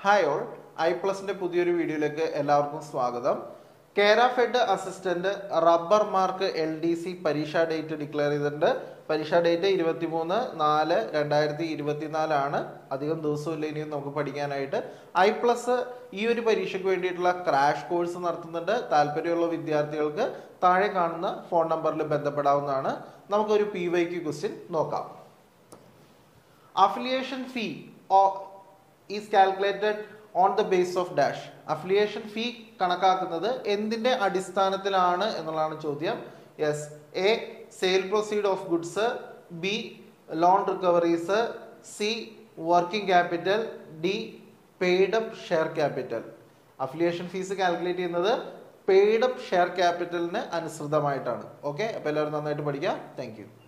hi all I പ്ലസിന്റെ പുതിയൊരു വീഡിയോയിലേക്ക് എല്ലാവർക്കും സ്വാഗതം Kerafed assistant rubber mark L D C പരീക്ഷാ ഡേറ്റ് ഡിക്ലെയർ ചെയ്തിട്ടുണ്ട് പരീക്ഷാ ഡേറ്റ് ഇരുപത്തിമൂന്ന് നാല് രണ്ടായിരത്തി ഇരുപത്തിനാലാണ് അധികം ദിവസമില്ല ഇനിയും നമുക്ക് പഠിക്കാനായിട്ട് ഐ പ്ലസ് ഈ ഒരു പരീക്ഷയ്ക്ക് വേണ്ടിയിട്ടുള്ള ക്രാഷ് കോഴ്സ് നടത്തുന്നുണ്ട് താല്പര്യമുള്ള വിദ്യാർത്ഥികൾക്ക് താഴെ കാണുന്ന ഫോൺ നമ്പറിൽ ബന്ധപ്പെടാവുന്നതാണ് നമുക്കൊരു പി വൈ ക്യു ക്വസ്റ്റ്യൻ നോക്കാം affiliation fee or is calculated on the base of dash affiliation fee കണക്കാക്കുന്നത് എന്തിന്റെ അടിസ്ഥാനത്തിലാണ് എന്നുള്ളതാണ് ചോദ്യം yes A sale proceed of goods B loan recoveries C working capital D paid up share capital affiliation fees calculate ചെയ്യുന്നത് paid up share ക്യാപിറ്റലിന് അനുസൃതമായിട്ടാണ് okay അപ്പോൾ എല്ലാവരും നന്നായിട്ട് പഠിക്കാം താങ്ക്